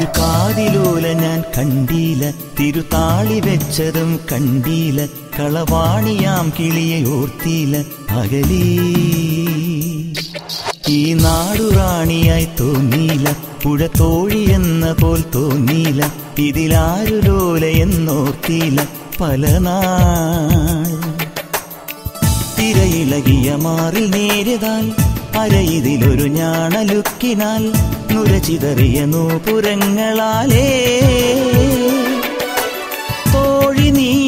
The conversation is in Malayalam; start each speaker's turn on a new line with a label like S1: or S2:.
S1: ഒരു കാതിലോല ഞാൻ കണ്ടീല തിരുതാളി വെച്ചതും കണ്ടീല കളവാണിയാം കിളിയെ ഓർത്തീല അകലീ ഈ നാടുറാണിയായി തോന്നീല പുഴ തോഴി എന്ന പോൽ തോന്നീല ഇതിലാരു ലോല എന്നോർത്തീല പല നാൾ തിരയിളകിയ മാറിൽ നേരിതാൽ അരയിതിലൊരു ഞാണലുക്കിനാൽ നുരചിതറിയ നൂപുരങ്ങളാലേ തോഴി നീ